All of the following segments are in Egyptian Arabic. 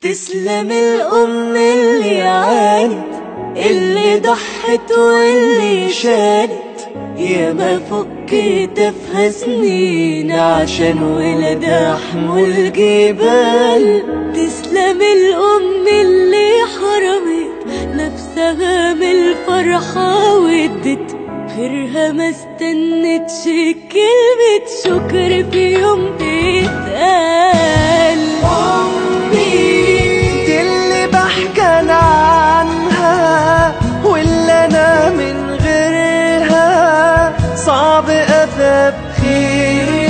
تسلم الأم اللي عانت اللي ضحت واللي شالت يا ما فكيت سنين عشان ولد أحمل الجبال تسلم الأم اللي حرمت نفسها من الفرحة وادت غيرها ما استنتش كلمة شكر في يوم تتقال أمي دي اللي بحكي أنا عنها واللي أنا من غيرها صعب أبقى بخير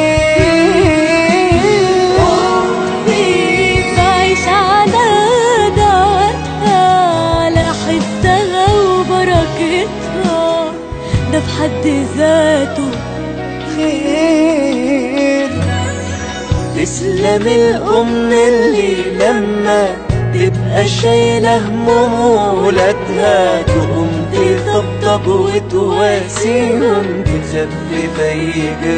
أمي بعيش على دعوتها على حسها وبركتها ده في حد ذاته خير تسلم الأم اللي لما تبقى شايلة هموم ولادها تقوم تطبطب وتواسيهم تخفف أي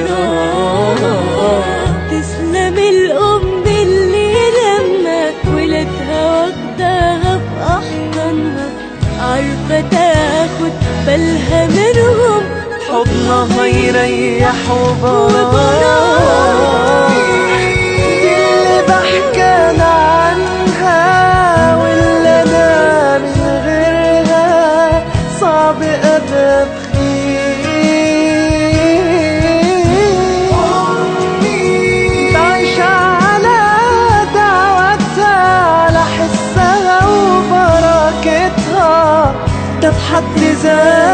جراح تسلم الأم اللي لما ولادها واخداها في أحضانها عارفة تاخد بالها منهم حضنها يريح وبراح دي اللي بحكي أنا عنها واللي أنا من غيرها صعب أبقى بخير بعيش على دعوتها على حسها وبركتها ده في حد ذاته